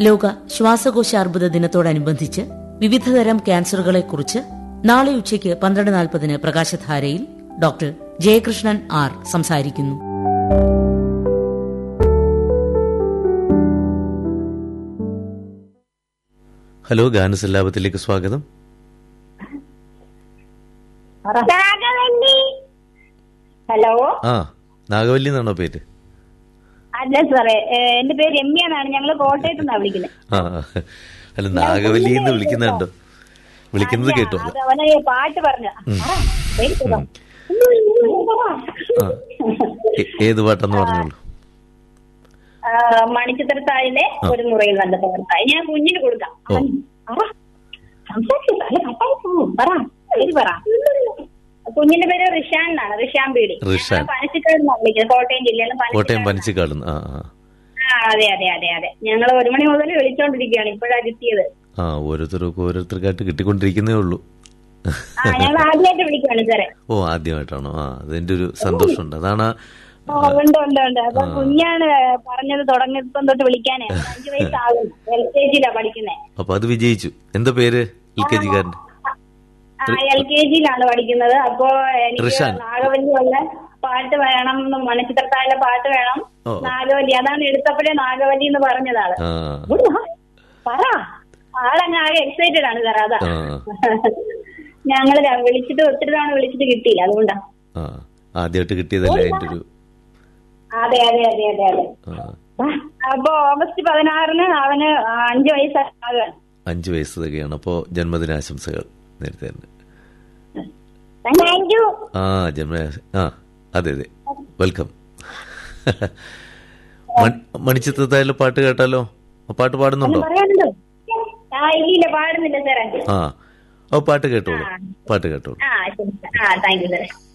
ലോക ശ്വാസകോശ അർബുദ ദിനത്തോടനുബന്ധിച്ച് വിവിധതരം ക്യാൻസറുകളെക്കുറിച്ച് നാളെ ഉച്ചയ്ക്ക് പന്ത്രണ്ട് നാൽപ്പതിന് പ്രകാശധാരയിൽ ഡോക്ടർ ജയകൃഷ്ണൻ ആർ സംസാരിക്കുന്നു ഹലോ ഗാനസല്ലാപത്തിലേക്ക് സ്വാഗതം നാഗവല്ലി ഹലോ ആ നാഗവല്ലി എന്നാണോ പേര് അല്ല സാറേ ഏ, എന്റെ പേര് രമ്യ എന്നാണ് ഞങ്ങള് കോട്ടയത്ത് നിന്നാണ് വിളിക്കുന്നത് ആ അല്ല നാഗവല്ലി എന്ന് വിളിക്കുന്നുണ്ടോ വിളിക്കുന്നത് കേട്ടോളൂ അത് അവനെ പാട്ട് പറഞ്ഞ ആ ഏ- ഏത് പാട്ടെന്ന് പറഞ്ഞോളൂ മണിച്ചിത്രത്താഴിലെ ഒരു മുറയിൽ നല്ല തകർത്തായി ഞാൻ കുഞ്ഞിന് കൊടുക്കാം ഓ. അവൻ, പറ. സംസാരിക്ക്, അല്ല, കട്ടായി പോവും. പറ പേര് പറ കുഞ്ഞിന്റെ പേര് റിഷാൻ എന്നാണ് റിഷാൻ പീടി റിഷാൻ. പനച്ചിക്കാട് വിളിക്കുന്നത് കോട്ടയം ജില്ലയിലും കോട്ടയം പനച്ചിക്കാട് പനിച്ചിക്കാടുന്ന് ആ ആ ആ അതെ അതെ അതെ അതെ ഞങ്ങൾ ഒരു മണി മുതൽ വിളിച്ചോണ്ടിരിക്കുകയാണ് ഇപ്പോഴാ കിട്ടിയത് ആ ഓരോരുത്തർക്കും ഓരോരുത്തർക്കായിട്ട് കിട്ടിക്കൊണ്ടിരിക്കുന്നേ ഉള്ളൂ ആ ഞങ്ങൾ ആദ്യമായിട്ട് വിളിക്കുകയാണ് സാറേ ഓ ആദ്യമായിട്ടാണോ ആ അതിന്റെ ഒരു സന്തോഷമുണ്ട് അതാണ് ആ, ഉണ്ട് ഉണ്ട് ഉണ്ട് അപ്പൊ കുഞ്ഞാണ് പറഞ്ഞത് തുടങ്ങിയപ്പം തൊട്ട് വിളിക്കാനേ അഞ്ചു വയസ്സാകും എൽ കെ ജിയിലാ പഠിക്കുന്നേ അപ്പൊ അത് വിജയിച്ചു എന്താ പേര് എൽ കെ ജിക്കാരന്റെ ആ എൽ കെ ജിയിലാണ് പഠിക്കുന്നത് അപ്പോ എനിക്ക് റിഷാൻ. നാഗവല്ലി ഉള്ള പാട്ട് വേണം മണിച്ചിത്രത്താഴിലെ പാട്ട് വേണം ഓ. നാഗവല്ലി അതാണ് എടുത്തപ്പോഴേ നാഗവല്ലി എന്ന് പറഞ്ഞതാണ് ആ ഇവിടെ വാ. പറ ആളങ്ങ് ആകെ എക്സൈറ്റഡ് ആണ് സാർ അതാ ആ. ഞങ്ങള് ര- വിളിച്ചിട്ട് ഒത്തിരി തവണ വിളിച്ചിട്ട് കിട്ടിയില്ല അതുകൊണ്ടാ ആ ആദ്യമായിട്ട് കിട്ടിയതല്ലേ അതിന്റെ ഒരു അതെ അതെ അതെ അതെ അതെ ആ, ആ, അപ്പൊ ഓഗസ്റ്റ് പതിനാറിന് അവന് അഞ്ചു വയസ്സാകാൻ അഞ്ചു വയസ്സ് തികയാണ് അപ്പോ ജന്മദിനാശംസകൾ നേരത്തെ തന്നെ താങ്ക് യു ആ ജന്മ ആ അതെ അതെ വെൽക്കം മൺ- മണിച്ചിത്രത്തായാലും പാട്ട് കേട്ടാലോ ആ പാട്ട് പാടുന്നുണ്ടോ പറയാനുണ്ടോ ആ ഇല്ല പാടുന്നില്ല സാറേ ആ ഓ പാട്ട് കേട്ടോളൂ പാട്ട് കേട്ടോളൂ ആ ശരി സാർ ആ താങ്ക് യു സാറേ